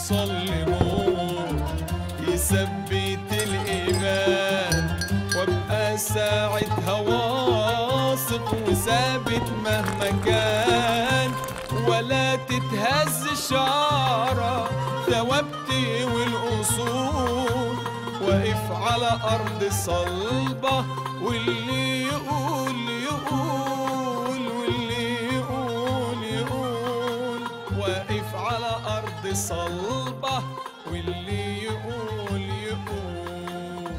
يصلبون يثبت الإيمان وابقى ساعتها واثق وثابت مهما كان ولا تتهز الشعرة ثوابتي والأصول واقف على أرض صلبة واللي يقول يقول واللي يقول يقول واقف على أرض صلبة واللي يقول يقول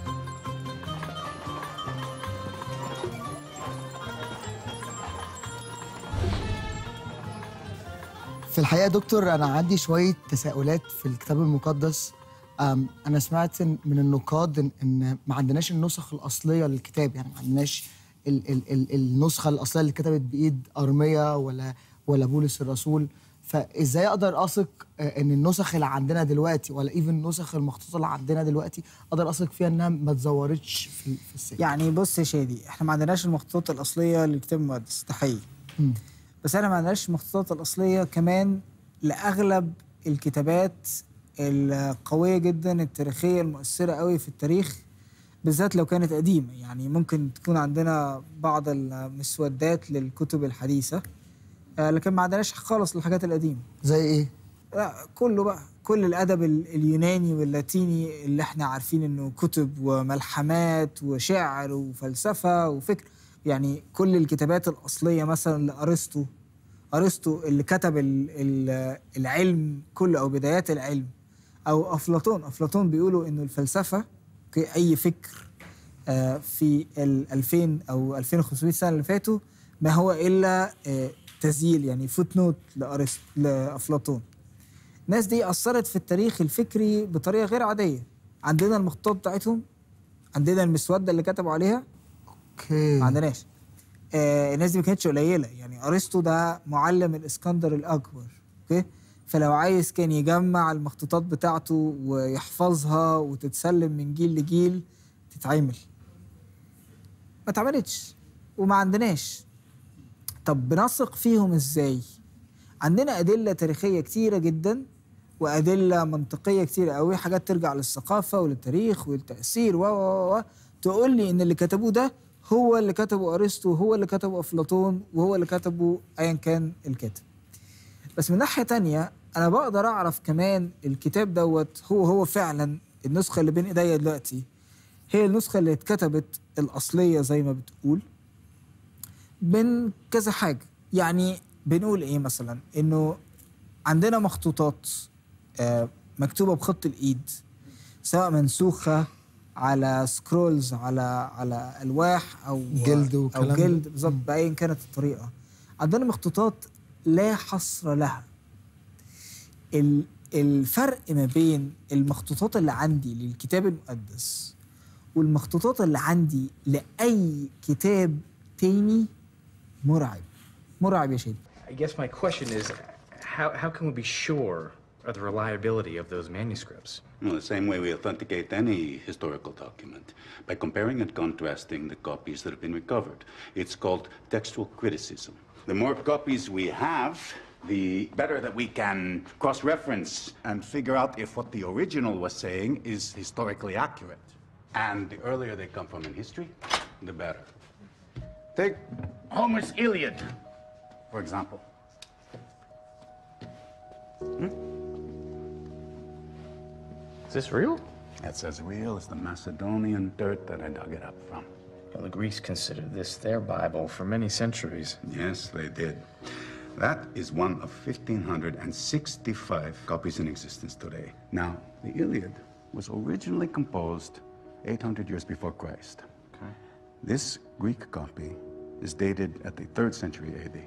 في الحقيقة يا دكتور أنا عندي شوية تساؤلات في الكتاب المقدس أم، أنا سمعت إن- من النقاد إن, إن ما عندناش النسخ الأصلية للكتاب يعني ما عندناش ال ال ال النسخة الأصلية اللي اتكتبت بإيد أرميا ولا ولا بولس الرسول فإزاي أقدر أثق آه، إن النسخ اللي عندنا دلوقتي ولا إيفن النسخ المخطوطة اللي عندنا دلوقتي أقدر أثق فيها إنها ما اتزورتش في, في السجن يعني بص يا شادي احنا ما عندناش المخطوطات الاصليه للكتاب المقدس ده حقيقي مم. بس احنا ما عندناش المخطوطات الاصليه كمان لاغلب الكتابات القويه جدا التاريخيه المؤثره قوي في التاريخ بالذات لو كانت قديمه يعني ممكن تكون عندنا بعض المسودات للكتب الحديثه آه، لكن ما عندناش خالص الحاجات القديمه زي إيه؟ لا كله بقى كل الادب ال- اليوناني واللاتيني اللي احنا عارفين انه كتب وملحمات وشعر وفلسفه وفكر يعني كل الكتابات الاصليه مثلا لارسطو ارسطو اللي كتب ال ال العلم كله او بدايات العلم او افلاطون افلاطون بيقولوا انه الفلسفه ك- اي فكر آه، في ال 2000 او 2500 سنه اللي فاتوا ما هو الا آه، تسجيل يعني فوت نوت لأرسط لافلاطون الناس دي اثرت في التاريخ الفكري بطريقه غير عاديه عندنا المخطوطات بتاعتهم عندنا المسوده اللي كتبوا عليها أوكي ما عندناش آه الناس دي ما كانتش قليله يعني ارسطو ده معلم الاسكندر الاكبر اوكي فلو عايز كان يجمع المخطوطات بتاعته ويحفظها وتتسلم من جيل لجيل تتعمل ما اتعملتش وما عندناش طب بنثق فيهم ازاي عندنا ادله تاريخيه كتيره جدا وادله منطقيه كتيره قوي حاجات ترجع للثقافه وللتاريخ والتاثير و و و تقول لي ان اللي كتبوه ده هو اللي كتبه ارسطو هو اللي كتبه افلاطون وهو اللي كتبه ايا كان الكاتب بس من ناحيه تانية انا بقدر اعرف كمان الكتاب دوت هو هو فعلا النسخه اللي بين ايديا دلوقتي هي النسخه اللي اتكتبت الاصليه زي ما بتقول من كذا حاجه يعني بنقول ايه مثلا انه عندنا مخطوطات آه، مكتوبه بخط الايد سواء منسوخه على سكرولز على على الواح او جلد او وكلام ده. جلد بالظبط بايا كانت الطريقه عندنا مخطوطات لا حصر لها ال- الفرق ما بين المخطوطات اللي عندي للكتاب المقدس والمخطوطات اللي عندي لأي كتاب تاني مرعب مرعب يا شادي I guess my question is how, how can we be sure of the reliability of those manuscripts? Well, the same way we authenticate any historical document, by comparing and contrasting the copies that have been recovered. It's called textual criticism. The more copies we have, the better that we can cross reference and figure out if what the original was saying is historically accurate. And the earlier they come from in history, the better. Take Homer's Iliad, for example. Is this real? That's as real as the Macedonian dirt that I dug it up from. Well, the Greeks considered this their Bible for many centuries. Yes, they did. That is one of 1,565 copies in existence today. Now, the Iliad was originally composed 800 years before Christ. Okay. This Greek copy is dated at the 3rd century AD.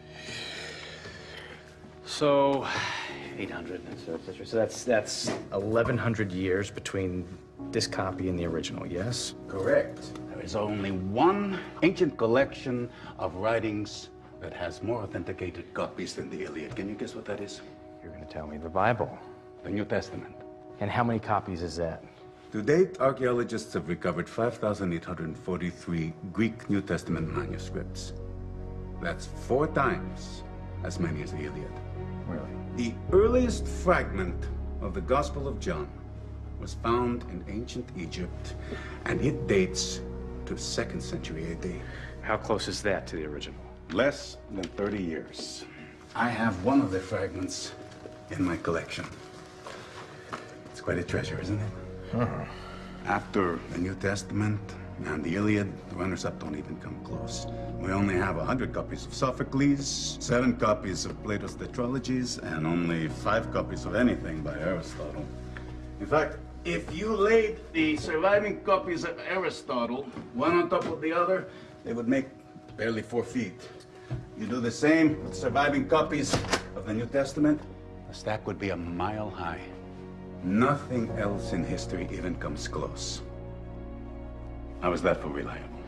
So, 800, so so that's that's 1,100 years between this copy and the original. Yes. Correct. There is only one ancient collection of writings that has more authenticated copies than the Iliad. Can you guess what that is? You're going to tell me the Bible. The New Testament. And how many copies is that? To date, archaeologists have recovered 5,843 Greek New Testament manuscripts. That's four times as many as the Iliad. Really? The earliest fragment of the Gospel of John was found in ancient Egypt, and it dates to the second century AD. How close is that to the original? Less than 30 years. I have one of the fragments in my collection. It's quite a treasure, isn't it? After the New Testament and the Iliad, the runners up don't even come close. We only have 100 copies of Sophocles, seven copies of Plato's Tetralogies, and only five copies of anything by Aristotle. In fact, if you laid the surviving copies of Aristotle one on top of the other, they would make barely four feet. You do the same with surviving copies of the New Testament, the stack would be a mile high. Nothing else in history even comes close. How is that for reliable?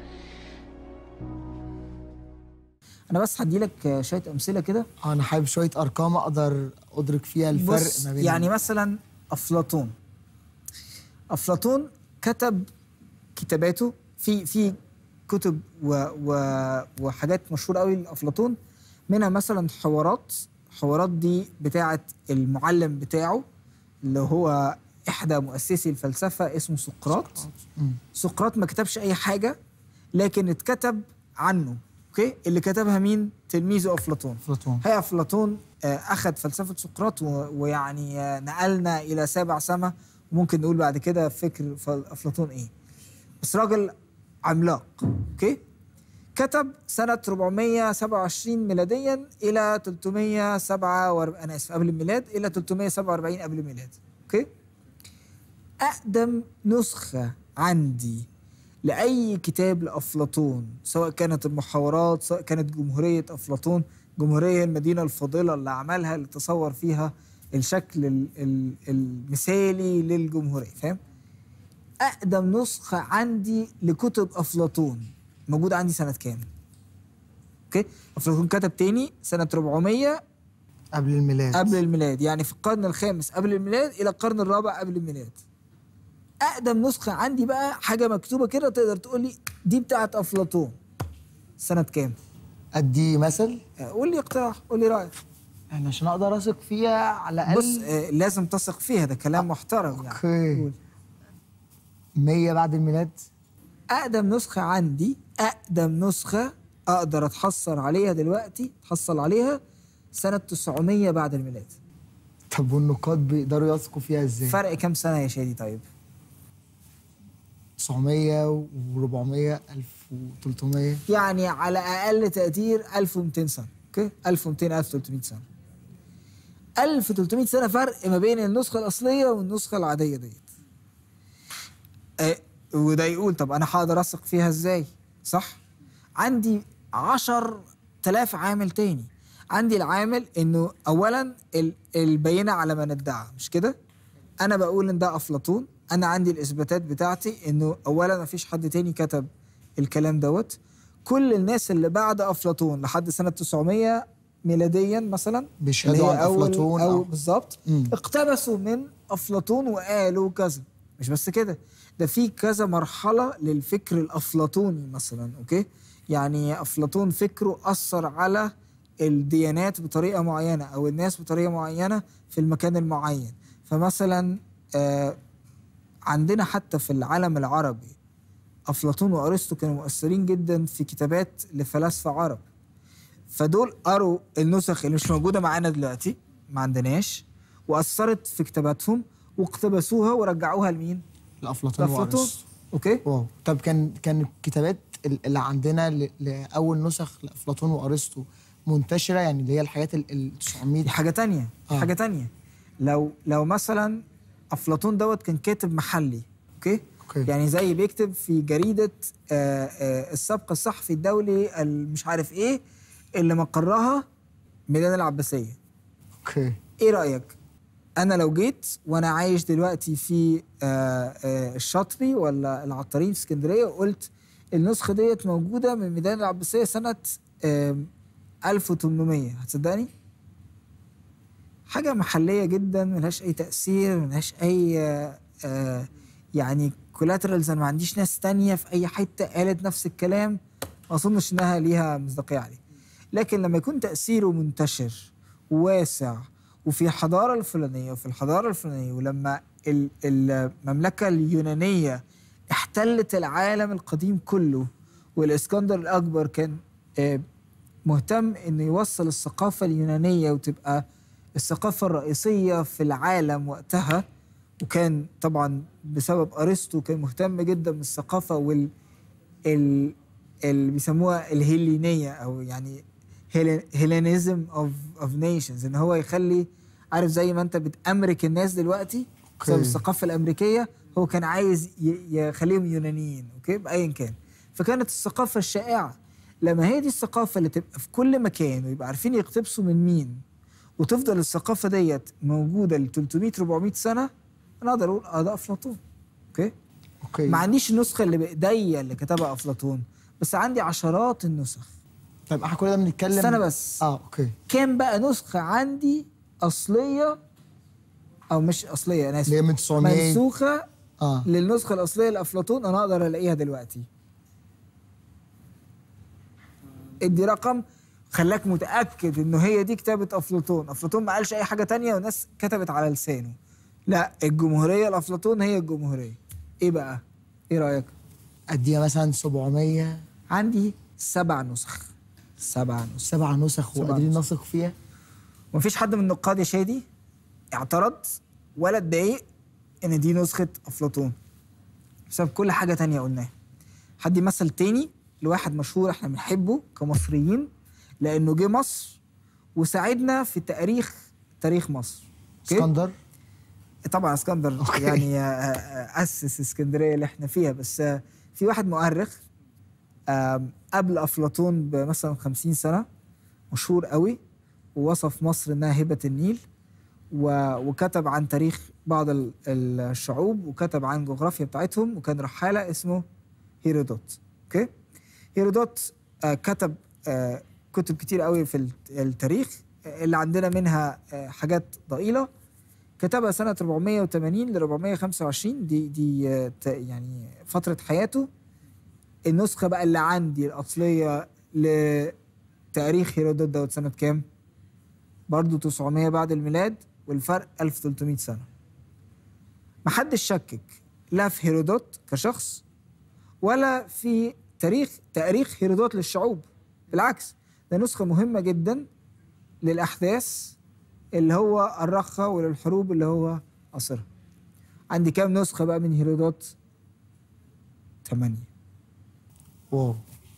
انا بس هدي لك شويه امثله كده انا حابب شويه ارقام اقدر ادرك فيها الفرق بص ما بين يعني مثلا افلاطون افلاطون كتب كتاباته في في كتب و و وحاجات مشهوره قوي لافلاطون منها مثلا حوارات حوارات دي بتاعه المعلم بتاعه اللي هو احدى مؤسسي الفلسفه اسمه سقراط سقراط ما كتبش اي حاجه لكن اتكتب عنه اوكي اللي كتبها مين تلميذه افلاطون أفلاطون. هي افلاطون آه، اخذ فلسفه سقراط و- ويعني آه، نقلنا الى سابع سما وممكن نقول بعد كده فكر ف- افلاطون ايه بس راجل عملاق اوكي كتب سنة 427 ميلاديا إلى 347 أنا آسف قبل الميلاد إلى 347 قبل الميلاد أوكي أقدم نسخة عندي لأي كتاب لأفلاطون سواء كانت المحاورات سواء كانت جمهورية أفلاطون جمهورية المدينة الفاضلة اللي عملها اللي تصور فيها الشكل ال- ال- المثالي للجمهورية فاهم؟ أقدم نسخة عندي لكتب أفلاطون موجودة عندي سنة كام؟ أوكي؟ أفلاطون كتب تاني سنة 400 قبل الميلاد قبل الميلاد يعني في القرن الخامس قبل الميلاد الى القرن الرابع قبل الميلاد اقدم نسخه عندي بقى حاجه مكتوبه كده تقدر تقول لي دي بتاعت افلاطون سنه كام ادي مثل آه، قول لي اقتراح قول لي رايك يعني عشان اقدر اثق فيها على الاقل بص آه، لازم تثق فيها ده كلام محترم يعني اوكي قول. 100 بعد الميلاد اقدم نسخه عندي اقدم نسخه اقدر اتحصل عليها دلوقتي اتحصل عليها سنه 900 بعد الميلاد طب والنقاد بيقدروا يثقوا فيها ازاي؟ فرق كام سنه يا شادي طيب 900 و400 1300 يعني على اقل تقدير 1200 سنه اوكي 1200 1300 سنه 1300 سنه فرق ما بين النسخه الاصليه والنسخه العاديه ديت آه وده يقول طب انا هقدر اثق فيها ازاي صح عندي 10000 عامل تاني عندي العامل انه اولا ال- البينه على من ادعى مش كده انا بقول ان ده افلاطون انا عندي الاثباتات بتاعتي انه اولا ما فيش حد تاني كتب الكلام دوت كل الناس اللي بعد افلاطون لحد سنه 900 ميلاديا مثلا بيشهدوا اللي هي عن أفلاطون أو أو- بالظبط مم. اقتبسوا من افلاطون وقالوا كذا مش بس كده ده في كذا مرحله للفكر الافلاطوني مثلا اوكي يعني افلاطون فكره اثر على الديانات بطريقه معينه او الناس بطريقه معينه في المكان المعين فمثلا آه عندنا حتى في العالم العربي افلاطون وارسطو كانوا مؤثرين جدا في كتابات لفلاسفه عرب فدول قروا النسخ اللي مش موجوده معانا دلوقتي ما عندناش واثرت في كتاباتهم واقتبسوها ورجعوها لمين؟ لافلاطون لافلاطون وارسطو اوكي واو طب كان كان الكتابات ال- اللي عندنا ل- لاول نسخ لافلاطون وارسطو منتشره يعني اللي هي الحاجات ال ال 900 دي حاجه تانية دي آه. حاجه تانية لو لو مثلا افلاطون دوت كان كاتب محلي اوكي أوكي. يعني زي بيكتب في جريده آه آه السبق الصحفي الدولي مش عارف ايه اللي مقرها ميدان العباسيه اوكي ايه رايك انا لو جيت وانا عايش دلوقتي في آه آه الشاطبي ولا العطارين في اسكندريه وقلت النسخه ديت موجوده من ميدان العباسيه سنه آه 1800 هتصدقني حاجه محليه جدا ملهاش اي تاثير ملهاش اي آه آه يعني كولاترالز انا ما عنديش ناس تانية في اي حته قالت نفس الكلام ما اظنش انها ليها مصداقيه عليه لكن لما يكون تاثيره منتشر وواسع وفي الحضاره الفلانيه وفي الحضاره الفلانيه ولما ال- المملكه اليونانيه احتلت العالم القديم كله والاسكندر الاكبر كان آه، مهتم انه يوصل الثقافه اليونانيه وتبقى الثقافه الرئيسيه في العالم وقتها وكان طبعا بسبب ارسطو كان مهتم جدا بالثقافه وال ال- اللي بيسموها الهيلينيه او يعني هيلينيزم اوف اوف نيشنز ان هو يخلي عارف زي ما انت بتامرك الناس دلوقتي بسبب أوكي. الثقافه الامريكيه هو كان عايز ي- يخليهم يونانيين اوكي بايا كان فكانت الثقافه الشائعه لما هي دي الثقافه اللي تبقى في كل مكان ويبقى عارفين يقتبسوا من مين وتفضل الثقافه ديت موجوده ل 300 400 سنه انا اقدر اقول اه ده افلاطون اوكي اوكي ما عنديش النسخه اللي بايديا اللي كتبها افلاطون بس عندي عشرات النسخ طيب احنا كل ده بنتكلم استنى بس اه اوكي كام بقى نسخه عندي اصليه او مش اصليه انا اللي هي اسف من 900 منسوخه اه للنسخه الاصليه لافلاطون انا اقدر الاقيها دلوقتي ادي رقم خلاك متاكد انه هي دي كتابه افلاطون افلاطون ما قالش اي حاجه تانية والناس كتبت على لسانه لا الجمهوريه لافلاطون هي الجمهوريه ايه بقى ايه رايك اديها مثلا 700 عندي سبع نسخ سبع نسخ سبع نسخ سبع وقادرين نسخ. نثق فيها ومفيش حد من النقاد يا شادي اعترض ولا اتضايق ان دي نسخه افلاطون بسبب كل حاجه تانية قلناها حد مثل تاني لواحد مشهور احنا بنحبه كمصريين لانه جه مصر وساعدنا في تاريخ تاريخ مصر أوكي؟ اسكندر طبعا اسكندر أوكي. يعني آه، آه، اسس اسكندريه اللي احنا فيها بس آه، في واحد مؤرخ آم، قبل افلاطون بمثلا 50 سنه مشهور قوي ووصف مصر انها هبه النيل و- وكتب عن تاريخ بعض ال- الشعوب وكتب عن جغرافيا بتاعتهم وكان رحاله اسمه هيرودوت اوكي هيرودوت آه، كتب آه، كتب كتير قوي في الت- التاريخ آه، اللي عندنا منها آه، حاجات ضئيله كتبها سنة 480 ل 425 دي دي آه، ت- يعني فترة حياته النسخة بقى اللي عندي الأصلية لتاريخ هيرودوت دوت سنة كام؟ برضو 900 بعد الميلاد والفرق 1300 سنة محدش شكك لا في هيرودوت كشخص ولا في تاريخ تاريخ هيرودوت للشعوب بالعكس ده نسخة مهمة جدا للأحداث اللي هو أرخها وللحروب اللي هو أصرها عندي كام نسخة بقى من هيرودوت؟ ثمانية واو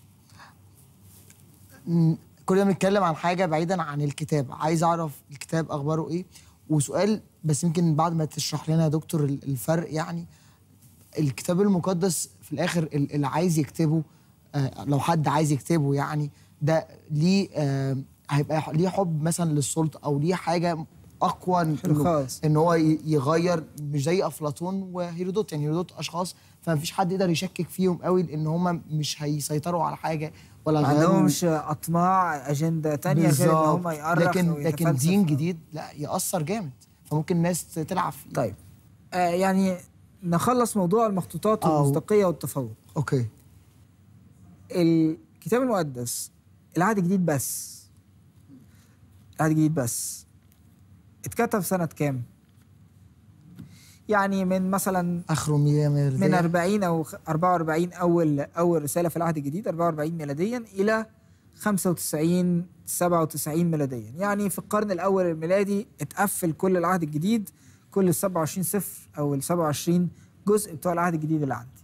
م- كل ده بنتكلم عن حاجه بعيدا عن الكتاب عايز اعرف الكتاب اخباره ايه وسؤال بس يمكن بعد ما تشرح لنا يا دكتور ال- الفرق يعني الكتاب المقدس في الاخر ال- اللي عايز يكتبه آه لو حد عايز يكتبه يعني ده ليه آه هيبقى ليه حب مثلا للسلطه او ليه حاجه اقوى إن- حلو إنه- خالص. ان هو ي- يغير مش زي افلاطون وهيرودوت يعني هيرودوت اشخاص فمفيش حد يقدر يشكك فيهم قوي لان هم مش هيسيطروا على حاجه ولا ما يغيروا عندهمش أطماع أجندة تانية غير إن بالظبط. هم يأرخوا لكن لكن ويتفلسفوا. دين جديد لا ياثر جامد فممكن الناس تلعب فيه طيب آه يعني نخلص موضوع المخطوطات آه. والمصداقية والتفوق اوكي الكتاب المقدس العهد الجديد بس العهد الجديد بس اتكتب سنة كام؟ يعني من مثلا اخره مية من 40 او خ- 44 اول اول رساله في العهد الجديد 44 ميلاديا الى 95 97 ميلاديا يعني في القرن الاول الميلادي اتقفل كل العهد الجديد كل ال 27 صفر او ال 27 جزء بتوع العهد الجديد اللي عندي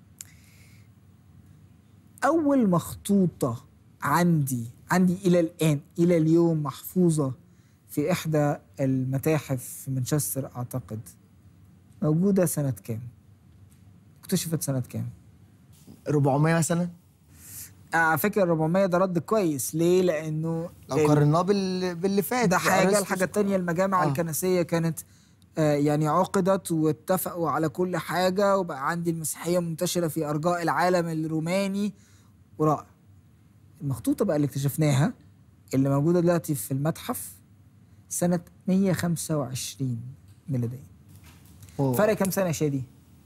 اول مخطوطه عندي عندي الى الان الى اليوم محفوظه في احدى المتاحف في مانشستر اعتقد موجوده سنه كام اكتشفت سنه كام 400 مثلا على فكره 400 ده رد كويس ليه لانه لو ال- قارناه بال... باللي فات ده حاجه أرسطو. الحاجه التانية المجامع آه. آه. الكنسيه كانت آه يعني عقدت واتفقوا على كل حاجه وبقى عندي المسيحيه منتشره في ارجاء العالم الروماني ورائع المخطوطه بقى اللي اكتشفناها اللي موجوده دلوقتي في المتحف سنه 125 ميلاديه أوه. فرق كام سنه يا شادي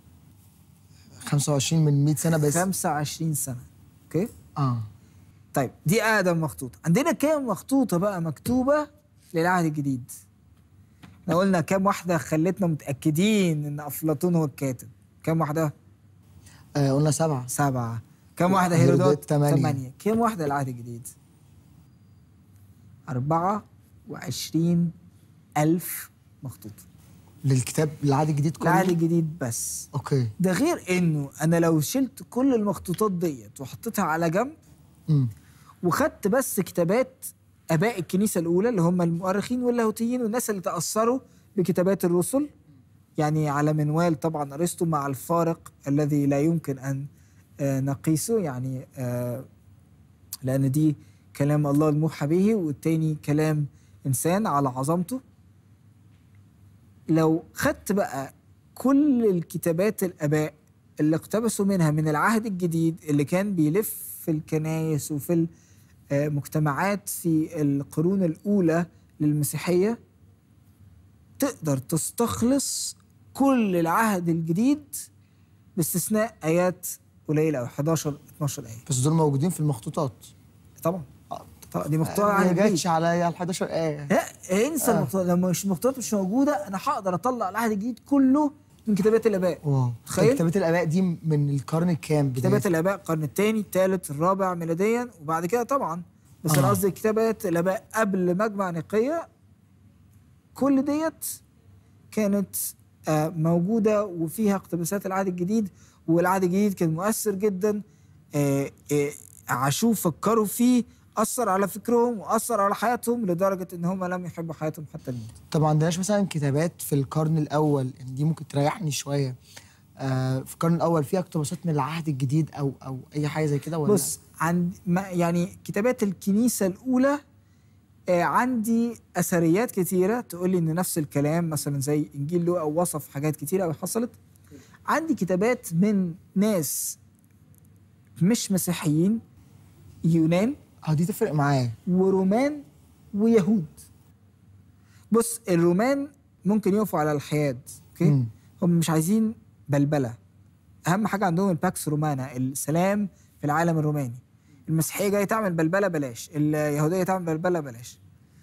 25 من 100 سنه بس 25 سنه اوكي اه طيب دي اقدم مخطوطه عندنا كام مخطوطه بقى مكتوبه للعهد الجديد احنا قلنا كام واحده خلتنا متاكدين ان افلاطون هو الكاتب كام واحده آه قلنا سبعة سبعة كم واحدة هيرودوت هيرودوت؟ تمانية. ثمانية كم واحدة العهد الجديد؟ أربعة وعشرين ألف مخطوط للكتاب العهد الجديد كله العهد الجديد بس اوكي ده غير إنه أنا لو شلت كل المخطوطات ديت وحطيتها على جنب امم وخدت بس كتابات اباء الكنيسه الاولى اللي هم المؤرخين واللاهوتيين والناس اللي تاثروا بكتابات الرسل يعني على منوال طبعا ارسطو مع الفارق الذي لا يمكن ان آه، نقيسه يعني آه، لان دي كلام الله الموحى به والتاني كلام انسان على عظمته لو خدت بقى كل الكتابات الاباء اللي اقتبسوا منها من العهد الجديد اللي كان بيلف في الكنايس وفي المجتمعات في القرون الاولى للمسيحيه تقدر تستخلص كل العهد الجديد باستثناء ايات قليله او 11 12 ايه بس دول موجودين في المخطوطات طبعا طبعا دي مقطوعه ما عهد جديد جاتش عليا ال 11 ايه لا انسى آه. المقطوعات لما مش المقطوعات مش موجوده انا هقدر اطلع العهد الجديد كله من كتابات الاباء واو تخيل؟ كتابات الاباء دي من القرن الكام كتابات بداية؟ الاباء القرن الثاني الثالث الرابع ميلاديا وبعد كده طبعا بس آه. انا قصدي كتابات الاباء قبل مجمع نقيه كل ديت كانت آه، موجوده وفيها اقتباسات العهد الجديد والعهد الجديد كان مؤثر جدا آه، آه، عاشوه فكروا فيه اثر على فكرهم واثر على حياتهم لدرجه ان هم لم يحبوا حياتهم حتى الموت طب ما عندناش مثلا كتابات في القرن الاول يعني دي ممكن تريحني شويه آه في القرن الاول فيها اقتباسات من العهد الجديد او او اي حاجه زي كده ولا بص عند ما يعني كتابات الكنيسة الأولى آه عندي أثريات كتيرة تقول لي إن نفس الكلام مثلا زي إنجيل لوقا وصف حاجات كتيرة أوي حصلت عندي كتابات من ناس مش مسيحيين يونان اه دي تفرق معايا ورومان ويهود بص الرومان ممكن يقفوا على الحياد اوكي مم. هم مش عايزين بلبله اهم حاجه عندهم الباكس رومانا السلام في العالم الروماني المسيحيه جايه تعمل بلبله بلاش اليهوديه تعمل بلبله بلاش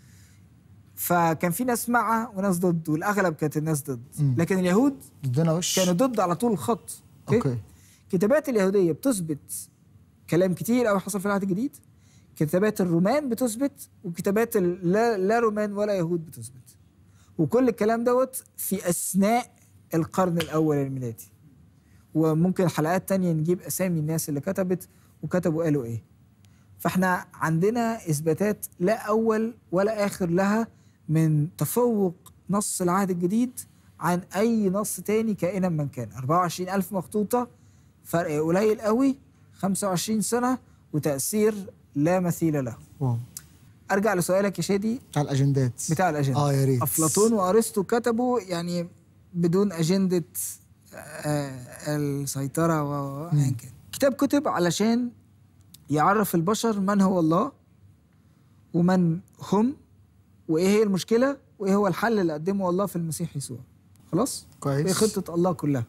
فكان في ناس مع وناس ضد والاغلب كانت الناس ضد مم. لكن اليهود ضدنا وش كانوا ضد على طول الخط اوكي كتابات اليهودية بتثبت كلام كتير قوي حصل في العهد الجديد كتابات الرومان بتثبت وكتابات ال- لا, لا رومان ولا يهود بتثبت وكل الكلام دوت في أثناء القرن الأول الميلادي وممكن حلقات تانية نجيب أسامي الناس اللي كتبت وكتبوا قالوا إيه فاحنا عندنا إثباتات لا أول ولا آخر لها من تفوق نص العهد الجديد عن أي نص تاني كائنا من كان 24 ألف مخطوطة فرق قليل قوي 25 سنة وتأثير لا مثيل له واو أرجع لسؤالك يا شادي بتاع الاجندات بتاع الأجندة اه يا ريت أفلاطون وأرسطو كتبوا يعني بدون أجندة آه، السيطرة و- وأيا كان كتاب كتب علشان يعرف البشر من هو الله ومن هم وإيه هي المشكلة وإيه هو الحل اللي قدمه الله في المسيح يسوع خلاص؟ كويس. إيه خطة الله كلها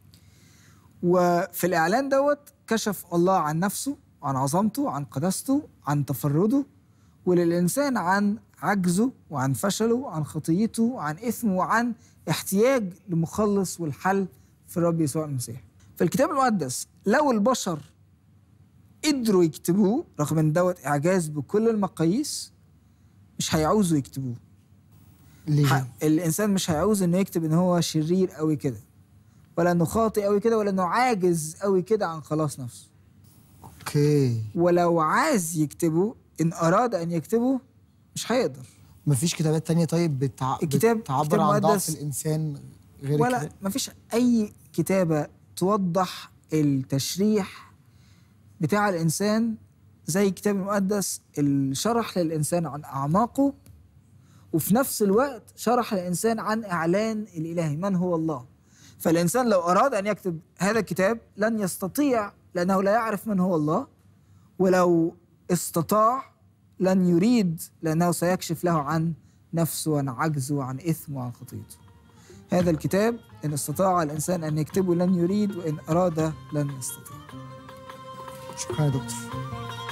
وفي الإعلان دوت كشف الله عن نفسه عن عظمته عن قداسته عن تفرده وللإنسان عن عجزه وعن فشله عن خطيته عن إثمه وعن احتياج لمخلص والحل في الرب يسوع المسيح في الكتاب المقدس لو البشر قدروا يكتبوه رغم ان دوت اعجاز بكل المقاييس مش هيعوزوا يكتبوه ليه ح- الانسان مش هيعوز انه يكتب ان هو شرير قوي كده ولا انه خاطئ قوي كده ولا انه عاجز قوي كده عن خلاص نفسه اوكي ولو عايز يكتبه ان اراد ان يكتبه مش هيقدر مفيش كتابات تانية طيب بتع... الكتاب- بتعبر كتاب عن ضعف مقدس الانسان غير ولا كده مفيش اي كتابه توضح التشريح بتاع الانسان زي الكتاب المقدس اللي شرح للانسان عن اعماقه وفي نفس الوقت شرح للانسان عن اعلان الالهي من هو الله فالانسان لو اراد ان يكتب هذا الكتاب لن يستطيع لانه لا يعرف من هو الله ولو استطاع لن يريد لانه سيكشف له عن نفسه وعن عجزه وعن اثمه وعن خطيته هذا الكتاب إن استطاع الإنسان أن يكتبه لن يريد وإن أراد لن يستطيع شكرا يا دكتور